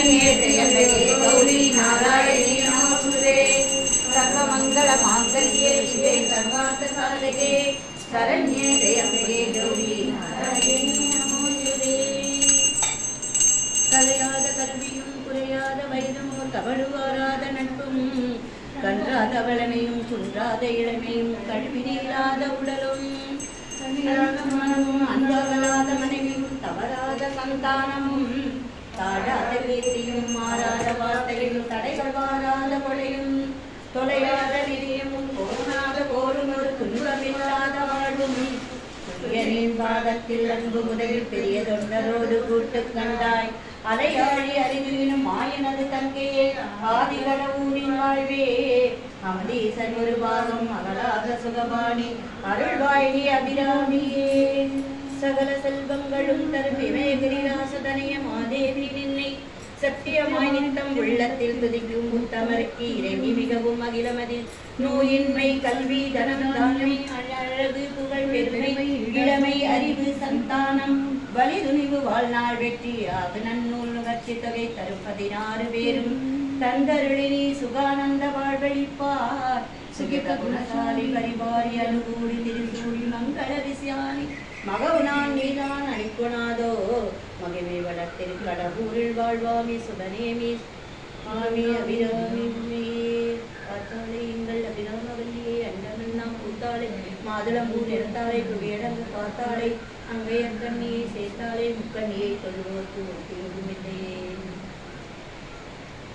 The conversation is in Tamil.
शरण्ये त्र्यम्बके गौरी नारायणी नमोस्तुते सर्वमङ्गलमाङ्गल्ये शिवे सर्वार्थसाधके शरण्ये त्र्यम्बके गौरी नारायणी नमोस्तुते கலையாத கல்வியும் குறையாத வயதுமோர் கவழுவாராத நட்பும் கன்றாத வளமையும் குன்றாத இளமையும் கல்வியில்லாத உடலும் கனியாத மனமும் அன்பாகலாத மனைவியும் தவறாத சந்தானமும் தாழாத கீர்த்தியும் மாறாத வார்த்தையும் தடைகள் வாராத கொலையும் தொலையாத நிதியும் போனாத போரும் ஒரு துன்பமில்லாத வாழ்வும் துயரின் பாதத்தில் அன்பு முதலில் பெரிய தொண்டரோடு கூட்டு கண்டாய் அலையாழி அறிவினும் மாயனது தங்கையே ஆதிகடவுரின் வாழ்வே அமதீசன் ஒரு பாகம் அகலாத சுகபாணி அருள்வாழி அபிராமியே சகல செல்வங்களும் தரும் இமயகிரிராசதனைய மாதேவி நின்னை சத்தியமாய் நித்தம் உள்ளத்தில் துதிக்கும் முத்தமருக்கு இறைவி மிகவும் அகிலமதில் நோயின்மை கல்வி தனம் தானமை அழகு புகழ் பெருமை இளமை அறிவு சந்தானம் வலி துணிவு வாழ்நாள் வெற்றி ஆகு நன்னூல் நுகர்ச்சி தொகை தரும் பதினாறு பேரும் தந்தருளினி சுகானந்த வாழ்வழிப்பார் சுகித குணசாலி பரிபாரி அனுகூடி திருசூழி மங்கள விசியானி மகவுனான் நீதான் அணிக்குணாதோ மகிமை வளர்த்திரு கடவுரில் வாழ்வாமி சுடனேமி ஆமி அபிராமி பார்த்தாலே எங்கள் அபிராமவல்லியே அண்டமெல்லாம் பூத்தாளே மாதுளம்பூ நிறத்தாளே புவியடங்கு பார்த்தாளே அங்கையர் கண்ணியை சேர்த்தாளே முக்கண்ணியை தொழுவோர்க்கு ஒரு தீர்வும் இல்லையே